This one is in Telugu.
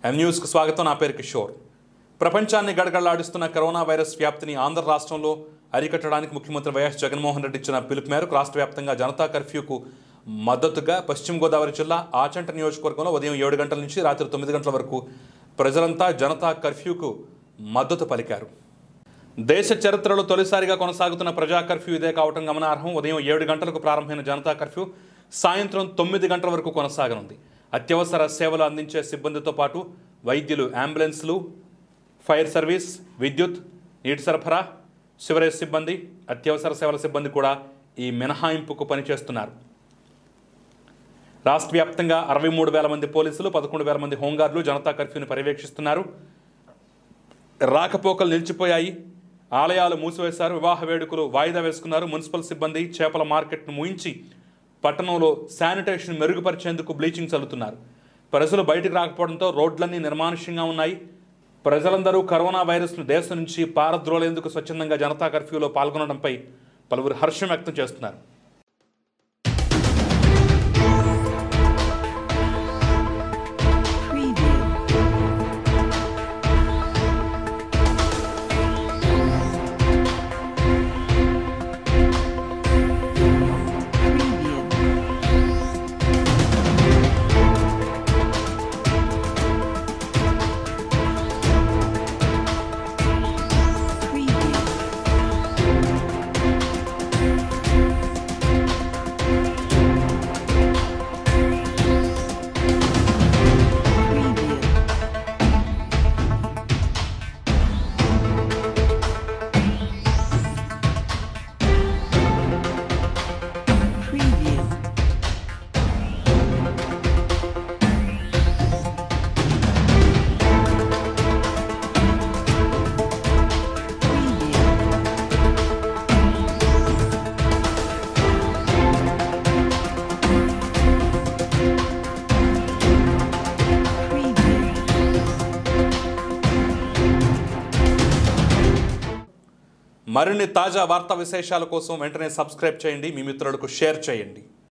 ఎం న్యూస్కు స్వాగతం నా పేరు కిషోర్ ప్రపంచాన్ని గడగడలాడిస్తున్న కరోనా వైరస్ వ్యాప్తిని ఆంధ్ర రాష్ట్రంలో అరికట్టడానికి ముఖ్యమంత్రి వైఎస్ జగన్మోహన్ రెడ్డి ఇచ్చిన పిలుపు మేరకు రాష్ట్ర వ్యాప్తంగా జనతా కర్ఫ్యూకు మద్దతుగా పశ్చిమ గోదావరి జిల్లా ఆచంట నియోజకవర్గంలో ఉదయం ఏడు గంటల నుంచి రాత్రి తొమ్మిది గంటల వరకు ప్రజలంతా జనతా కర్ఫ్యూకు మద్దతు పలికారు దేశ చరిత్రలో తొలిసారిగా కొనసాగుతున్న ప్రజా కర్ఫ్యూ ఇదే కావటం గమనార్హం ఉదయం ఏడు గంటలకు ప్రారంభమైన జనతా కర్ఫ్యూ సాయంత్రం తొమ్మిది గంటల వరకు కొనసాగనుంది అత్యవసర సేవలు అందించే సిబ్బందితో పాటు వైద్యులు అంబులెన్స్లు ఫైర్ సర్వీస్ విద్యుత్ నీటి సరఫరా సివరేజ్ సిబ్బంది అత్యవసర సేవల సిబ్బంది కూడా ఈ మినహాయింపుకు పనిచేస్తున్నారు రాష్ట్ర వ్యాప్తంగా అరవై మూడు వేల మంది పోలీసులు పదకొండు వేల మంది హోంగార్డులు జనతా కర్ఫ్యూని పర్యవేక్షిస్తున్నారు రాకపోకలు నిలిచిపోయాయి ఆలయాలు మూసివేశారు వివాహ వేడుకలు వాయిదా వేసుకున్నారు మున్సిపల్ సిబ్బంది చేపల మార్కెట్ను ముయించి పట్టణంలో శానిటేషన్ మెరుగుపరిచేందుకు బ్లీచింగ్ చల్లుతున్నారు ప్రజలు బయటికి రాకపోవడంతో రోడ్లన్నీ నిర్మానుష్యంగా ఉన్నాయి ప్రజలందరూ కరోనా వైరస్ను దేశం నుంచి పారద్రోలేందుకు స్వచ్ఛందంగా జనతా కర్ఫ్యూలో పాల్గొనడంపై పలువురు హర్షం వ్యక్తం చేస్తున్నారు Preview. Preview. Preview. Preview. Preview. Preview. Preview. మరిన్ని తాజా వార్తా విశేషాల కోసం వెంటనే సబ్స్క్రైబ్ చేయండి మీ మిత్రులకు షేర్ చేయండి